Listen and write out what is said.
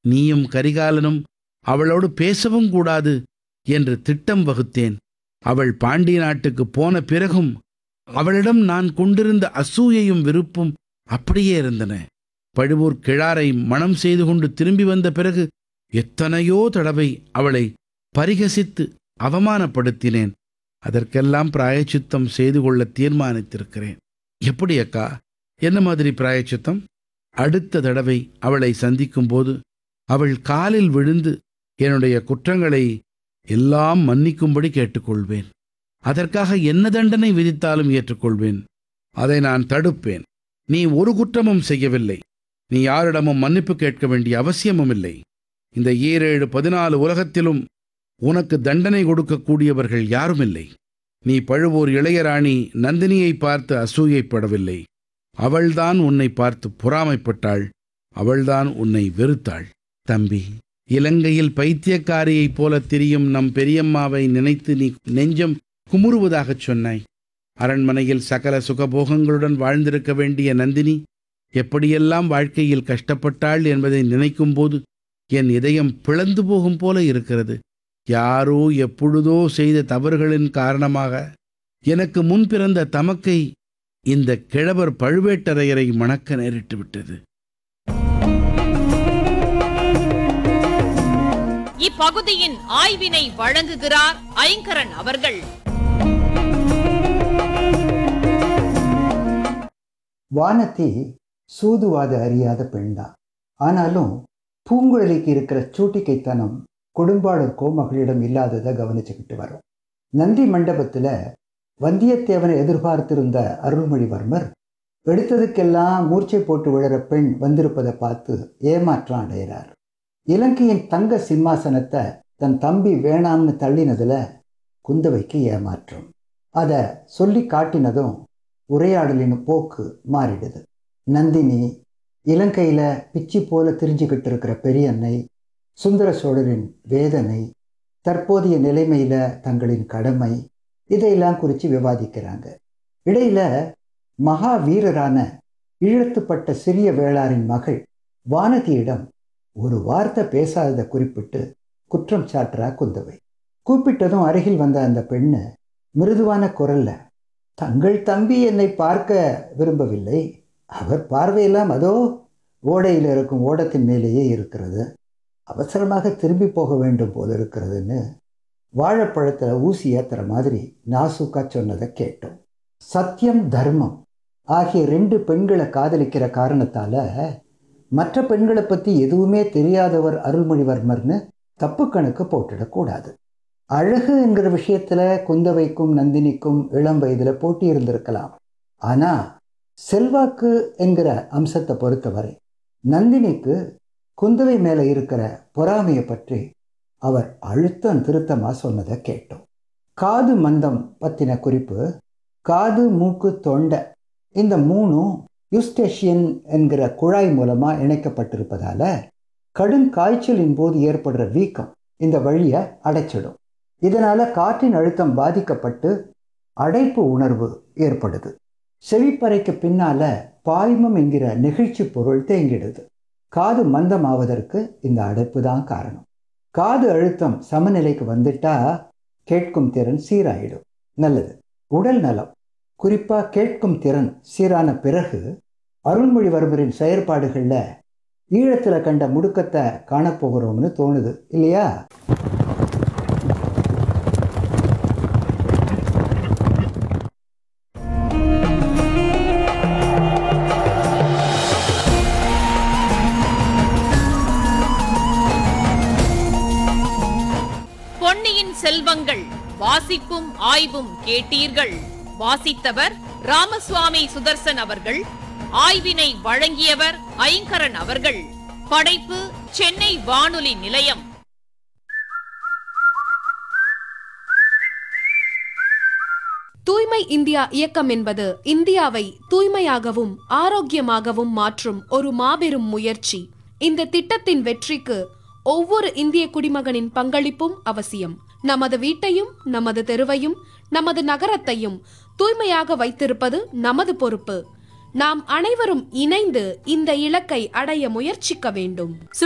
நீயும் கரிகாலனும் அவளோடு பேசவும் கூடாது என்று திட்டம் வகுத்தேன் அவள் பாண்டி நாட்டுக்கு போன பிறகும் அவளிடம் நான் கொண்டிருந்த அசூயையும் விருப்பும் அப்படியே இருந்தன பழுவூர் கிழாரை மணம் செய்து கொண்டு திரும்பி வந்த பிறகு எத்தனையோ தடவை அவளை பரிகசித்து அவமானப்படுத்தினேன் அதற்கெல்லாம் பிராயச்சித்தம் செய்து கொள்ள தீர்மானித்திருக்கிறேன் எப்படி அக்கா என்ன மாதிரி பிராயச்சித்தம் அடுத்த தடவை அவளை சந்திக்கும் போது அவள் காலில் விழுந்து என்னுடைய குற்றங்களை எல்லாம் மன்னிக்கும்படி கேட்டுக்கொள்வேன் அதற்காக என்ன தண்டனை விதித்தாலும் ஏற்றுக்கொள்வேன் அதை நான் தடுப்பேன் நீ ஒரு குற்றமும் செய்யவில்லை நீ யாரிடமும் மன்னிப்பு கேட்க வேண்டிய அவசியமும் இல்லை இந்த ஈரேழு பதினாலு உலகத்திலும் உனக்கு தண்டனை கொடுக்கக்கூடியவர்கள் யாரும் இல்லை நீ பழுவூர் இளையராணி நந்தினியை பார்த்து அசூயைப்படவில்லை அவள்தான் உன்னை பார்த்து பொறாமைப்பட்டாள் அவள்தான் உன்னை வெறுத்தாள் தம்பி இலங்கையில் பைத்தியக்காரியைப் போல திரியும் நம் பெரியம்மாவை நினைத்து நீ நெஞ்சம் குமுறுவதாகச் சொன்னாய் அரண்மனையில் சகல சுகபோகங்களுடன் வாழ்ந்திருக்க வேண்டிய நந்தினி எப்படியெல்லாம் வாழ்க்கையில் கஷ்டப்பட்டாள் என்பதை நினைக்கும்போது என் இதயம் பிளந்து போகும் போல இருக்கிறது யாரோ எப்பொழுதோ செய்த தவறுகளின் காரணமாக எனக்கு முன் பிறந்த தமக்கை இந்த கிழவர் பழுவேட்டரையரை மணக்க நேரிட்டு விட்டது இப்பகுதியின் ஆய்வினை வழங்குகிறார் ஐங்கரன் அவர்கள் வானதி சூதுவாத அறியாத பெண்தான் ஆனாலும் பூங்குழலிக்கு இருக்கிற சூட்டிக்கைத்தனம் கொடும்பாளர் கோமகளிடம் இல்லாததை கவனிச்சுக்கிட்டு வரும் நந்தி மண்டபத்தில் வந்தியத்தேவனை எதிர்பார்த்திருந்த அருள்மொழிவர்மர் எடுத்ததுக்கெல்லாம் மூர்ச்சை போட்டு விழற பெண் வந்திருப்பதை பார்த்து ஏமாற்றம் அடைகிறார் இலங்கையின் தங்க சிம்மாசனத்தை தன் தம்பி வேணாம்னு தள்ளினதுல குந்தவைக்கு ஏமாற்றம் அதை சொல்லி காட்டினதும் உரையாடலின் போக்கு மாறிடுது நந்தினி இலங்கையில பிச்சி போல திரிஞ்சுக்கிட்டு இருக்கிற பெரியன்னை சுந்தர சோழரின் வேதனை தற்போதைய நிலைமையில தங்களின் கடமை இதையெல்லாம் குறித்து விவாதிக்கிறாங்க இடையில மகா வீரரான இழுத்துப்பட்ட சிறிய வேளாரின் மகள் வானதியிடம் ஒரு வார்த்தை பேசாததை குறிப்பிட்டு குற்றம் சாட்டுறா குந்தவை கூப்பிட்டதும் அருகில் வந்த அந்த பெண்ணு மிருதுவான குரல்ல தங்கள் தம்பி என்னை பார்க்க விரும்பவில்லை அவர் பார்வையெல்லாம் அதோ ஓடையில் இருக்கும் ஓடத்தின் மேலேயே இருக்கிறது அவசரமாக திரும்பி போக வேண்டும் போல இருக்கிறதுன்னு வாழைப்பழத்தில் ஊசி ஏத்துற மாதிரி நாசுக்கா சொன்னதை கேட்டோம் சத்தியம் தர்மம் ஆகிய ரெண்டு பெண்களை காதலிக்கிற காரணத்தால மற்ற பெண்களை பற்றி எதுவுமே தெரியாதவர் அருள்மொழிவர்மர்னு தப்பு கணக்கு போட்டுடக்கூடாது அழகு என்கிற விஷயத்துல குந்தவைக்கும் நந்தினிக்கும் இளம் வயதுல போட்டி இருந்திருக்கலாம் ஆனா செல்வாக்கு என்கிற அம்சத்தை பொறுத்தவரை நந்தினிக்கு குந்தவை மேல இருக்கிற பொறாமையை பற்றி அவர் அழுத்தம் திருத்தமா சொன்னதை கேட்டோம் காது மந்தம் பத்தின குறிப்பு காது மூக்கு தொண்டை இந்த மூணும் யூஸ்டேஷியன் என்கிற குழாய் மூலமா இணைக்கப்பட்டிருப்பதால கடும் காய்ச்சலின் போது ஏற்படுற வீக்கம் இந்த வழியை அடைச்சிடும் இதனால காற்றின் அழுத்தம் பாதிக்கப்பட்டு அடைப்பு உணர்வு ஏற்படுது செவிப்பறைக்கு பின்னால பாய்மம் என்கிற நெகிழ்ச்சி பொருள் தேங்கிடுது காது மந்தமாவதற்கு இந்த அடைப்பு தான் காரணம் காது அழுத்தம் சமநிலைக்கு வந்துட்டா கேட்கும் திறன் சீராயிடும் நல்லது உடல் நலம் குறிப்பா கேட்கும் திறன் சீரான பிறகு அருள்மொழிவர்மரின் செயற்பாடுகளில் ஈழத்தில் கண்ட முடுக்கத்தை காணப்போகிறோம்னு தோணுது இல்லையா பொன்னியின் செல்வங்கள் வாசிப்பும் ஆய்வும் கேட்டீர்கள் வாசித்தவர் ராமசுவாமி சுதர்சன் அவர்கள் ஆய்வினை வழங்கியவர் ஐங்கரன் அவர்கள் படைப்பு சென்னை வானொலி நிலையம் தூய்மை இந்தியா இயக்கம் என்பது இந்தியாவை தூய்மையாகவும் ஆரோக்கியமாகவும் மாற்றும் ஒரு மாபெரும் முயற்சி இந்த திட்டத்தின் வெற்றிக்கு ஒவ்வொரு இந்திய குடிமகனின் பங்களிப்பும் அவசியம் நமது வீட்டையும் நமது தெருவையும் நமது நகரத்தையும் தூய்மையாக வைத்திருப்பது நமது பொறுப்பு நாம் அனைவரும் இணைந்து இந்த இலக்கை அடைய முயற்சிக்க வேண்டும்